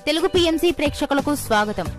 Telugu PMC ప్రేక్షకులకు స్వాగతం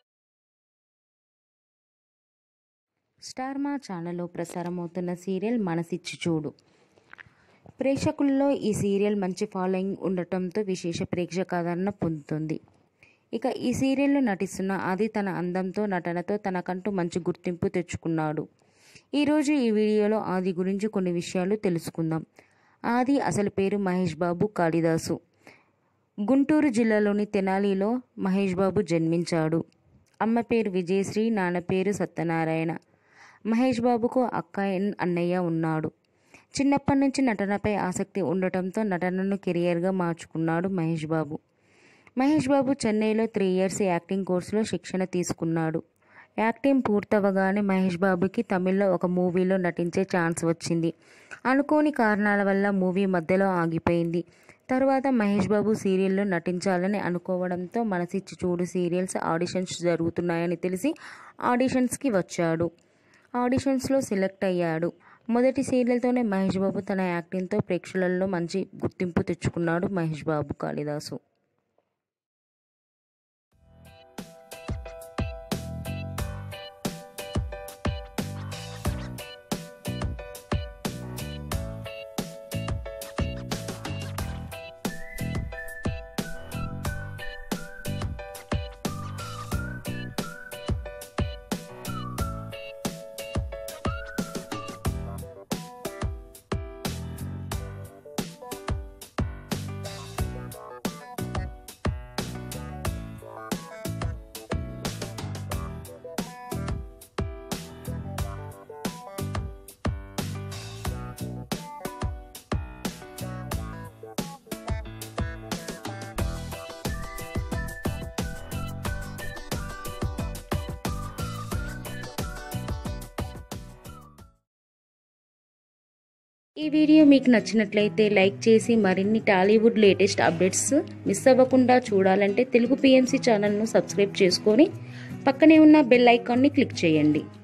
star మా ఛానల్లో ప్రసారమవుతున్న సీరియల్ మనసిచ్చి చూడు ప్రేక్షకుల్లో ఈ సీరియల్ మంచి ఫాలోయింగ్ ఉండటంతో విశేష ప్రేక్షకాదరణ పొందుతుంది ఇక ఈ సీరియల్లో నటిస్తున్న ఆది తన అందంతో నటనతో తనకంటూ మంచి గుర్తింపు తెచ్చుకున్నాడు ఈరోజు ఈ వీడియోలో ఆది గురించి కొన్ని విషయాలు తెలుసుకుందాం ఆది అసలు పేరు మహేష్ బాబు కాళిదాసు గుంటూరు జిల్లాలోని తెనాలిలో మహేష్ బాబు జన్మించాడు అమ్మ పేరు విజయశ్రీ నాన్న పేరు సత్యనారాయణ మహేష్ బాబుకు అక్క ఎన్- అన్నయ్య ఉన్నాడు చిన్నప్పటి నుంచి నటనపై ఆసక్తి ఉండటంతో నటనను కెరియర్గా మార్చుకున్నాడు మహేష్ బాబు మహేష్ బాబు చెన్నైలో త్రీ ఇయర్స్ యాక్టింగ్ కోర్సులో శిక్షణ తీసుకున్నాడు యాక్టింగ్ పూర్తవగానే మహేష్ బాబుకి తమిళ్లో ఒక మూవీలో నటించే ఛాన్స్ వచ్చింది అనుకోని కారణాల వల్ల మూవీ మధ్యలో ఆగిపోయింది తర్వాత మహేష్ బాబు సీరియల్లో నటించాలని అనుకోవడంతో మనసిచ్చి చూడు సీరియల్స్ ఆడిషన్స్ జరుగుతున్నాయని తెలిసి ఆడిషన్స్కి వచ్చాడు ఆడిషన్స్లో సెలెక్ట్ అయ్యాడు మొదటి సీరియల్తోనే మహేష్ బాబు తన యాక్టింగ్తో ప్రేక్షకులలో మంచి గుర్తింపు తెచ్చుకున్నాడు మహేష్ బాబు కాళిదాసు ఈ వీడియో మీకు నచ్చినట్లయితే లైక్ చేసి మరిన్ని టాలీవుడ్ లేటెస్ట్ అప్డేట్స్ మిస్ అవ్వకుండా చూడాలంటే తెలుగు పిఎంసి ఛానల్ను సబ్స్క్రైబ్ చేసుకొని పక్కనే ఉన్న బెల్ ఐకాన్ని క్లిక్ చేయండి